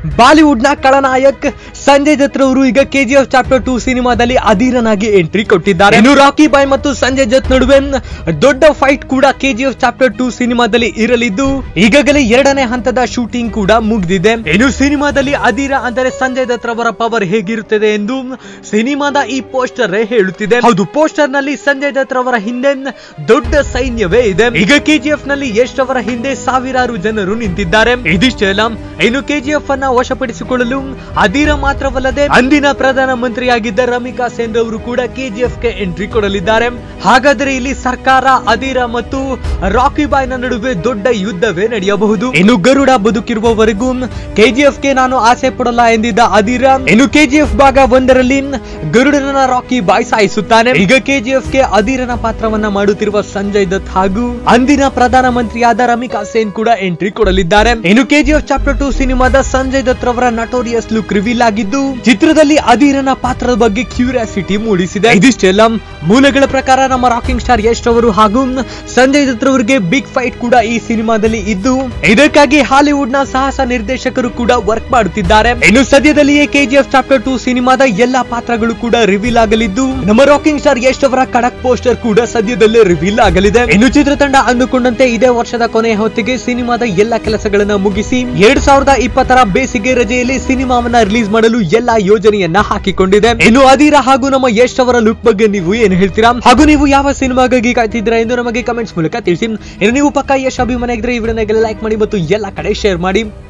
Bollywood ನ ಖಳನಾಯಕ್ ಸಂಜಯ್ ದತ್ ರವರು ಈಗ ಕೆಜಿಎಫ್ ಚಾಪ್ಟರ್ ಟೂ ಸಿನಿಮಾದಲ್ಲಿ ಅಧೀರನಾಗಿ ಎಂಟ್ರಿ ಕೊಟ್ಟಿದ್ದಾರೆ ಇನ್ನು ರಾಕಿ ಬಾಯ್ ಮತ್ತು ಸಂಜಯ್ ದತ್ ನಡುವೆ ದೊಡ್ಡ ಫೈಟ್ ಕೂಡ ಕೆಜಿಎಫ್ ಚಾಪ್ಟರ್ ಟೂ ಸಿನಿಮಾದಲ್ಲಿ ಇರಲಿದ್ದು ಈಗಾಗಲೇ ಎರಡನೇ ಹಂತದ ಶೂಟಿಂಗ್ ಕೂಡ ಮುಗಿದಿದೆ ಇನ್ನು ಸಿನಿಮಾದಲ್ಲಿ ಅಧೀರ ಅಂದರೆ ಸಂಜಯ್ ದತ್ ರವರ ಪವರ್ ಹೇಗಿರುತ್ತದೆ ಎಂದು ಸಿನಿಮಾದ ಈ ಪೋಸ್ಟರ್ ಹೇಳುತ್ತಿದೆ ಹೌದು ಪೋಸ್ಟರ್ ನಲ್ಲಿ ಸಂಜಯ್ ದತ್ ರವರ ಹಿಂದೆ ದೊಡ್ಡ ಸೈನ್ಯವೇ ಇದೆ ಈಗ ಕೆಜಿಎಫ್ ನಲ್ಲಿ ಯಶ್ ರವರ ಹಿಂದೆ ಸಾವಿರಾರು ಜನರು ನಿಂತಿದ್ದಾರೆ ಇದಿಷ್ಟೇ ಅಲ್ಲ ಇನ್ನು ಕೆಜಿಎಫ್ ಅನ್ನ ವಶಪಡಿಸಿಕೊಳ್ಳಲು ಅಧೀರ ಮಾತ್ರವಲ್ಲದೆ ಅಂದಿನ ಪ್ರಧಾನ ಮಂತ್ರಿಯಾಗಿದ್ದ ರಮಿಕಾ ಸೇನ್ ರವರು ಕೂಡ ಕೆಜಿಎಫ್ ಗೆ ಎಂಟ್ರಿ ಕೊಡಲಿದ್ದಾರೆ ಹಾಗಾದ್ರೆ ಇಲ್ಲಿ ಸರ್ಕಾರ ಅಧೀರ ಮತ್ತು ರಾಕಿ ಬಾಯ್ ನ ನಡುವೆ ದೊಡ್ಡ ಯುದ್ಧವೇ ನಡೆಯಬಹುದು ಇನ್ನು ಗರುಡ ಬದುಕಿರುವವರೆಗೂ ಕೆಜಿಎಫ್ ಗೆ ನಾನು ಆಸೆ ಪಡಲ್ಲ ಎಂದಿದ್ದ ಅಧೀರ ಇನ್ನು ಕೆಜಿಎಫ್ ಭಾಗ ಒಂದರಲ್ಲಿ ಗರುಡನ ರಾಕಿ ಬಾಯ್ ಸಾಯಿಸುತ್ತಾನೆ ಈಗ ಕೆಜಿಎಫ್ ಗೆ ಅಧೀರನ ಪಾತ್ರವನ್ನ ಮಾಡುತ್ತಿರುವ ಸಂಜಯ್ ದತ್ ಹಾಗೂ ಅಂದಿನ ಪ್ರಧಾನ ಮಂತ್ರಿಯಾದ ರಮಿಕಾ ಸೇನ್ ಕೂಡ ಎಂಟ್ರಿ ಕೊಡಲಿದ್ದಾರೆ ಇನ್ನು ಕೆಜಿಎಫ್ ಚಾಪ್ಟರ್ ಟೂ ಸಿನಿಮಾದ ಸಂಜಯ್ ದತ್ ರವರ ನಟೋರಿಯಸ್ ಲುಕ್ ರಿವೀಲ್ ಆಗಿದ್ದು ಚಿತ್ರದಲ್ಲಿ ಅಧೀರನ ಪಾತ್ರದ ಬಗ್ಗೆ ಕ್ಯೂರಿಯಾಸಿಟಿ ಮೂಡಿಸಿದೆ ಇದಿಷ್ಟೆಲ್ಲ ಮೂಲಗಳ ಪ್ರಕಾರ ನಮ್ಮ ರಾಕಿಂಗ್ ಸ್ಟಾರ್ ಯಶ್ ಅವರು ಹಾಗೂ ಸಂಜಯ್ ದತ್ ರವರಿಗೆ ಬಿಗ್ ಫೈಟ್ ಕೂಡ ಈ ಸಿನಿಮಾದಲ್ಲಿ ಇದ್ದು ಇದಕ್ಕಾಗಿ ಹಾಲಿವುಡ್ ನ ಸಾಹಸ ನಿರ್ದೇಶಕರು ಕೂಡ ವರ್ಕ್ ಮಾಡುತ್ತಿದ್ದಾರೆ ಇನ್ನು ಸದ್ಯದಲ್ಲಿಯೇ ಕೆಜಿಎಫ್ ಚಾಪ್ಟರ್ ಟೂ ಸಿನಿಮಾದ ಎಲ್ಲಾ ಪಾತ್ರಗಳು ಕೂಡ ರಿವೀಲ್ ಆಗಲಿದ್ದು ನಮ್ಮ ರಾಕಿಂಗ್ ಸ್ಟಾರ್ ಯಶ್ ಅವರ ಕಡಕ್ ಪೋಸ್ಟರ್ ಕೂಡ ಸದ್ಯದಲ್ಲೇ ರಿವೀಲ್ ಆಗಲಿದೆ ಇನ್ನು ಚಿತ್ರತಂಡ ಅಂದುಕೊಂಡಂತೆ ಇದೇ ವರ್ಷದ ಕೊನೆಯ ಹೊತ್ತಿಗೆ ಸಿನಿಮಾದ ಎಲ್ಲಾ ಕೆಲಸಗಳನ್ನ ಮುಗಿಸಿ ಎರಡ್ ಸಾವಿರದ ಇಪ್ಪತ್ತರ ಬೇಸಿಗೆ ರಜೆಯಲ್ಲಿ ಸಿನಿಮಾವನ್ನ ರಿಲೀಸ್ ಮಾಡಲು ಎಲ್ಲಾ ಯೋಜನೆಯನ್ನ ಹಾಕಿಕೊಂಡಿದೆ ಇನ್ನು ಅಧೀರ ಹಾಗೂ ನಮ್ಮ ಯಶ್ ಅವರ ಲುಕ್ ಬಗ್ಗೆ ನೀವು ಏನು ಹೇಳ್ತೀರಾ ಹಾಗೂ ನೀವು ಯಾವ ಸಿನಿಮಾಗಾಗಿ ಕಾಯ್ತಿದ್ದೀರಾ ಎಂದು ನಮಗೆ ಕಮೆಂಟ್ಸ್ ಮೂಲಕ ತಿಳಿಸಿ ಇನ್ನು ನೀವು ಪಕ್ಕ ಯಶ್ ಅಭಿಮಾನ ಇದ್ರೆ ಈ ವಿಡಿಯೋನಾಗೆಲ್ಲ ಲೈಕ್ ಮಾಡಿ ಮತ್ತು ಎಲ್ಲ ಕಡೆ ಶೇರ್ ಮಾಡಿ